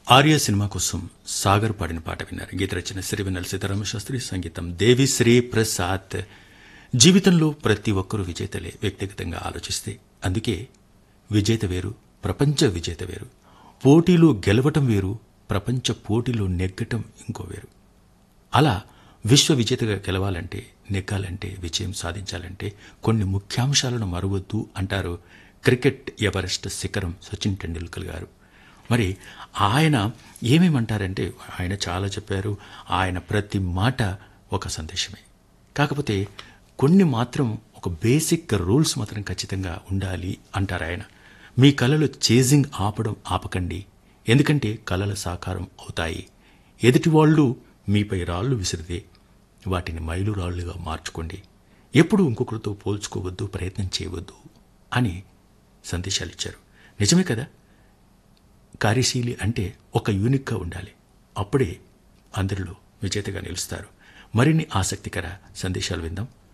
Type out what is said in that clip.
Arya cinema కోసం సాగర్ పాడిన పాట విన్నారు గీత రచన సిరివెన్నెల సీతారామ శాస్త్రి సంగీతం దేవిశ్రీ ప్రసాద్ జీవితంలో ప్రతి ఒక్కరూ విజేతలే వ్యక్తిగతంగా ఆలోచిస్తే అందుకే విజేత వేరు ప్రపంచ విజేత వేరు పోటీలో గెలవటం వేరు ప్రపంచ పోటీలో నెగ్గటం ఇంకో వేరు అలా విశ్వ విజేతగా గెలవాలంటే నెగ్గాలంటే విజయం సాధించాలంటే కొన్ని ముఖ్యాంశాలను మరవద్దు అంటారు క్రికెట్ ఎవరెస్ట్ శిఖరం సచిన్ టెండూల్కర్ గారు మరి ఆయన ఏమేమంటారంటే ఆయన చాలా చెప్పారు ఆయన ప్రతి మాట ఒక సందేశమే కాకపోతే కొన్ని మాత్రం ఒక బేసిక్ రూల్స్ మాత్రం ఖచ్చితంగా ఉండాలి అంటారు ఆయన మీ కళలు చేజింగ్ ఆపడం ఆపకండి ఎందుకంటే కళల సాకారం అవుతాయి ఎదుటి వాళ్ళు మీపై రాళ్ళు విసిరితే వాటిని మైలురాళ్లుగా మార్చుకోండి ఎప్పుడు ఇంకొకరితో పోల్చుకోవద్దు ప్రయత్నం చేయవద్దు అని సందేశాలు ఇచ్చారు నిజమే కదా కార్యశీలి అంటే ఒక యూనిక్గా ఉండాలి అప్పుడే అందరిలో విజేతగా నిలుస్తారు మరిన్ని ఆసక్తికర సందేశాలు విందాం